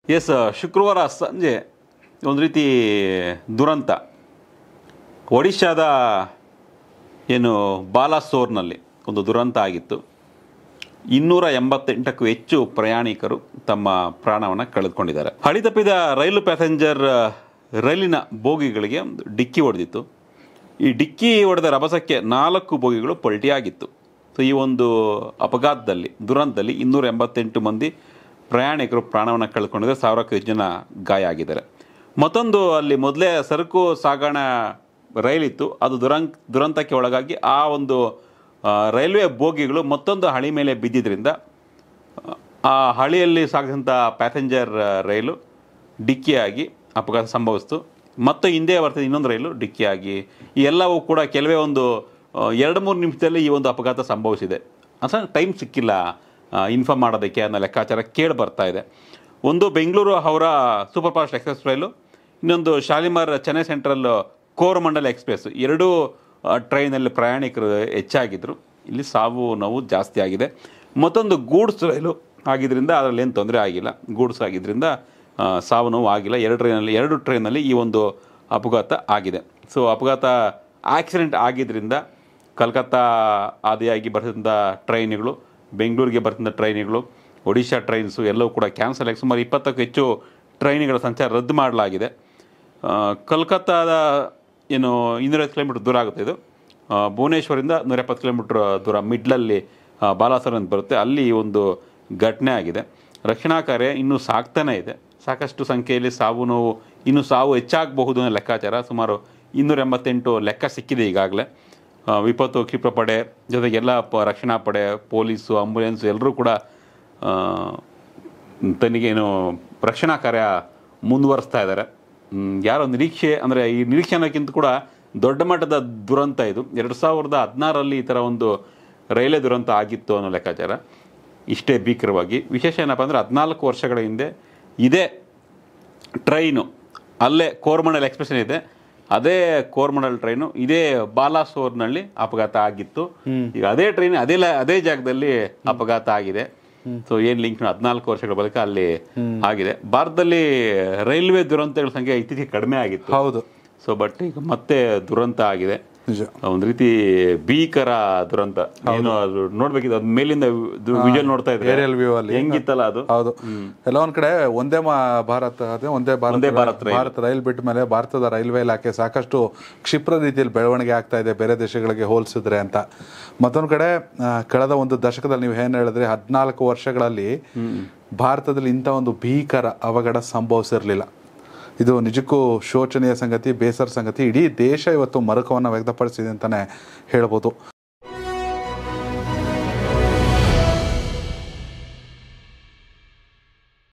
S ಶುಕ್ರವಾರ ಸಂಜೆ ಒಂದು ರೀತಿ ದುರಂತ ಒಡಿಶಾದ ಏನು ಬಾಲಾಸೋರ್ನಲ್ಲಿ ಒಂದು ದುರಂತ ಆಗಿತ್ತು ಇನ್ನೂರ ಎಂಬತ್ತೆಂಟಕ್ಕೂ ಹೆಚ್ಚು ಪ್ರಯಾಣಿಕರು ತಮ್ಮ ಪ್ರಾಣವನ್ನು ಕಳೆದುಕೊಂಡಿದ್ದಾರೆ ಹಳಿ ತಪ್ಪಿದ ರೈಲು ಪ್ಯಾಸೆಂಜರ್ ರೈಲಿನ ಬೋಗಿಗಳಿಗೆ ಒಂದು ಡಿಕ್ಕಿ ಹೊಡೆದಿತ್ತು ಈ ಡಿಕ್ಕಿ ಹೊಡೆದ ರಭಸಕ್ಕೆ ನಾಲ್ಕು ಬೋಗಿಗಳು ಪಲ್ಟಿಯಾಗಿತ್ತು ಸೊ ಈ ಒಂದು ಅಪಘಾತದಲ್ಲಿ ದುರಂತದಲ್ಲಿ ಇನ್ನೂರ ಎಂಬತ್ತೆಂಟು ಮಂದಿ ಪ್ರಯಾಣಿಕರು ಪ್ರಾಣವನ್ನು ಕಳ್ಕೊಂಡಿದ್ದಾರೆ ಸಾವಿರಕ್ಕೂ ಹೆಚ್ಚು ಜನ ಗಾಯ ಆಗಿದ್ದಾರೆ ಮತ್ತೊಂದು ಅಲ್ಲಿ ಮೊದಲೇ ಸರಕು ಸಾಗಣೆ ರೈಲಿತ್ತು ಅದು ದುರಂಕ್ ದುರಂತಕ್ಕೆ ಒಳಗಾಗಿ ಆ ಒಂದು ಆ, ರೈಲ್ವೆ ಬೋಗಿಗಳು ಮತ್ತೊಂದು ಹಳಿ ಮೇಲೆ ಬಿದ್ದಿದ್ದರಿಂದ ಆ ಹಳಿಯಲ್ಲಿ ಸಾಗಿದಂಥ ಪ್ಯಾಸೆಂಜರ್ ರೈಲು ಡಿಕ್ಕಿಯಾಗಿ ಅಪಘಾತ ಸಂಭವಿಸಿತು ಮತ್ತು ಹಿಂದೆ ಬರ್ತದೆ ಇನ್ನೊಂದು ರೈಲು ಡಿಕ್ಕಿಯಾಗಿ ಈ ಎಲ್ಲವೂ ಕೂಡ ಕೆಲವೇ ಒಂದು ಆ, ಎರಡು ಮೂರು ನಿಮಿಷದಲ್ಲಿ ಈ ಒಂದು ಅಪಘಾತ ಸಂಭವಿಸಿದೆ ಅಸ ಟೈಮ್ ಸಿಕ್ಕಿಲ್ಲ ಇನ್ಫಾರ್ಮ್ ಮಾಡೋದಕ್ಕೆ ಅನ್ನೋ ಲೆಕ್ಕಾಚಾರ ಕೇಳಿ ಬರ್ತಾ ಇದೆ ಒಂದು Bengaluru Howrah super fast express ರೈಲು ಇನ್ನೊಂದು ಶಾಲಿಮಾರ್ ಚೆನ್ನೈ ಸೆಂಟ್ರಲ್ ಕೋರಮಂಡಲ್ ಎಕ್ಸ್ಪ್ರೆಸ್ ಎರಡೂ ಆ, ಟ್ರೈನಲ್ಲಿ ಪ್ರಯಾಣಿಕರು ಹೆಚ್ಚಾಗಿದ್ದರು ಇಲ್ಲಿ ಸಾವು ನೋವು ಜಾಸ್ತಿ ಆಗಿದೆ ಮತ್ತೊಂದು ಗೂಡ್ಸ್ ರೈಲು ಆಗಿದ್ದರಿಂದ ಅದರಲ್ಲಿ ಏನು ತೊಂದರೆ ಆಗಿಲ್ಲ ಗೂಡ್ಸ್ ಆಗಿದ್ದರಿಂದ ಆ, ಸಾವು ನೋವು ಆಗಿಲ್ಲ ಎರಡು ಟ್ರೈನಲ್ಲಿ ಎರಡು ಟ್ರೈನಲ್ಲಿ ಈ ಒಂದು ಅಪಘಾತ ಆಗಿದೆ ಸೊ ಅಪಘಾತ ಆಕ್ಸಿಡೆಂಟ್ ಆಗಿದ್ದರಿಂದ ಕಲ್ಕತ್ತಾ ಆದಿಯಾಗಿ ಬರ್ತಿದ್ದ ಟ್ರೈನ್ಗಳು ಬೆಂಗಳೂರಿಗೆ ಬರ್ತಿದ್ದ ಟ್ರೈನ್ಗಳು ಒಡಿಶಾ ಟ್ರೈನ್ಸು ಎಲ್ಲವೂ ಕೂಡ ಕ್ಯಾನ್ಸಲ್ ಆಗಿ ಸುಮಾರು ಇಪ್ಪತ್ತಕ್ಕೂ ಹೆಚ್ಚು ಟ್ರೈನ್ಗಳ ಸಂಚಾರ ರದ್ದು ಮಾಡಲಾಗಿದೆ ಆ, ಕಲ್ಕತ್ತಾದ ಏನು ಇನ್ನೂರೈವತ್ತು ಕಿಲೋಮೀಟ್ರ್ ದೂರ ಆಗುತ್ತೆ ಇದು ಆ, ಭುವನೇಶ್ವರಿಂದ ನೂರ ಎಪ್ಪತ್ತು ಕಿಲೋಮೀಟ್ರ್ ದೂರ ಮಿಡ್ಲಲ್ಲಿ ಆ, ಬಾಲಾಸರ್ ಅಂತ ಬರುತ್ತೆ ಅಲ್ಲಿ ಈ ಒಂದು ಘಟನೆ ಆಗಿದೆ ರಕ್ಷಣಾ ಕಾರ್ಯ ಇನ್ನೂ ಸಾಗ್ತಾನೇ ಇದೆ ಸಾಕಷ್ಟು ಸಂಖ್ಯೆಯಲ್ಲಿ ಸಾವು ನೋವು ಇನ್ನೂ ಸಾವು ಹೆಚ್ಚಾಗಬಹುದು ಅನ್ನೋ ಲೆಕ್ಕಾಚಾರ ಸುಮಾರು ಇನ್ನೂರ ಎಂಬತ್ತೆಂಟು ಲೆಕ್ಕ ಸಿಕ್ಕಿದೆ ಈಗಾಗಲೇ ಆ, ವಿಪತ್ತು ಕ್ಷಿಪ್ರ ಪಡೆ ಜೊತೆಗೆ ಎಲ್ಲ ಪ ರಕ್ಷಣಾ ಪಡೆ ಪೊಲೀಸು ಆಂಬುಲೆನ್ಸ್ ಎಲ್ಲರೂ ಕೂಡ ಆ, ತನಿಗೆ ಏನು ರಕ್ಷಣಾ ಕಾರ್ಯ ಮುಂದುವರಿಸ್ತಾ ಇದ್ದಾರೆ ಮ್, ಯಾರೋ ನಿರೀಕ್ಷೆ ಅಂದರೆ ಈ ನಿರೀಕ್ಷೆ ಅನ್ನೋಕ್ಕಿಂತ ಕೂಡ ದೊಡ್ಡ ಮಟ್ಟದ ದುರಂತ ಇದು ಎರಡು ಸಾವಿರದ ಹದಿನಾರರಲ್ಲಿ ಈ ಥರ ಒಂದು ರೈಲ್ವೆ ದುರಂತ ಆಗಿತ್ತು ಅನ್ನೋ ಲೆಕ್ಕಾಚಾರ ಇಷ್ಟೇ ಭೀಕರವಾಗಿ ವಿಶೇಷ ಏನಪ್ಪ ಅಂದರೆ ಹದಿನಾಲ್ಕು ವರ್ಷಗಳ ಹಿಂದೆ ಇದೇ ಟ್ರೈನು ಅಲ್ಲೇ ಕೋರ್ಮಂಡಲ್ ಎಕ್ಸ್ಪ್ರೆಸ್ ಇದೆ ಅದೇ ಕೋರ್ಮಂಡಲ್ ಟ್ರೈನು ಇದೇ ಬಾಲಾಸೋರ್ನಲ್ಲಿ ಅಪಘಾತ ಆಗಿತ್ತು ಈಗ ಅದೇ ಟ್ರೈನ್ ಅದೇ ಲ- ಅದೇ ಜಾಗದಲ್ಲಿ ಅಪಘಾತ ಆಗಿದೆ ಸೊ ಏನ್ ಲಿಂಕ್ ಹದಿನಾಲ್ಕು ವರ್ಷಗಳ ಬಳಿಕ ಅಲ್ಲಿ ಆಗಿದೆ ಭಾರತದಲ್ಲಿ ರೈಲ್ವೆ ದುರಂತಗಳ ಸಂಖ್ಯೆ ಇತ್ತೀಚೆಗೆ ಕಡಿಮೆ ಆಗಿತ್ತು ಹೌದು ಸೊ ಬಟ್ ಈಗ ಮತ್ತೆ ದುರಂತ ಆಗಿದೆ ನಿಜ ಒಂದ್ ರೀತಿ ಭೀಕರ ದುರಂತ ಏನು ಅದು ನೋಡ್ಬೇಕಿತ್ತು ಅದ್ ಮೇಲಿಂದ ವಿಜುವಲ್ ನೋಡ್ತಾ ಇದ್ರೆ Aerial view ಅಲ್ಲಿ. ಹೆಂಗಿತ್ತಲ್ಲ ಅದು ಹೌದು ಎಲ್ಲ ಒಂದ್ ಕಡೆ ಒಂದೇ ಮಾ ಭಾರತ ಅದೇ ಒಂದೇ ಭಾರತ ಒಂದೇ ಭಾರತ್ ರೈಲು. ಭಾರತ ರೈಲ್ ಬಿಟ್ಟ ಮೇಲೆ ಭಾರತದ ರೈಲ್ವೆ ಇಲಾಖೆ ಸಾಕಷ್ಟು ಕ್ಷಿಪ್ರ ರೀತಿಯಲ್ಲಿ ಬೆಳವಣಿಗೆ ಆಗ್ತಾ ಇದೆ ಬೇರೆ ದೇಶಗಳಿಗೆ ಹೋಲಿಸಿದ್ರೆ ಅಂತ ಮತ್ತೊಂದು ಕಡೆ ಆ, ಕಳೆದ ಒಂದು ದಶಕದಲ್ಲಿ ನೀವು ಏನ್ ಹೇಳಿದ್ರೆ ಹದಿನಾಲ್ಕು ವರ್ಷಗಳಲ್ಲಿ ಭಾರತದಲ್ಲಿ ಇಂಥ ಒಂದು ಭೀಕರ ಅವಘಡ ಸಂಭವಿಸಿರ್ಲಿಲ್ಲ ಇದು ನಿಜಕ್ಕೂ ಶೋಚನೀಯ ಸಂಗತಿ ಬೇಸರ ಸಂಗತಿ ಇಡೀ ದೇಶ ಇವತ್ತು ಮರುಕವನ್ನು ವ್ಯಕ್ತಪಡಿಸಿದೆ ಅಂತಾನೆ ಹೇಳ್ಬೋದು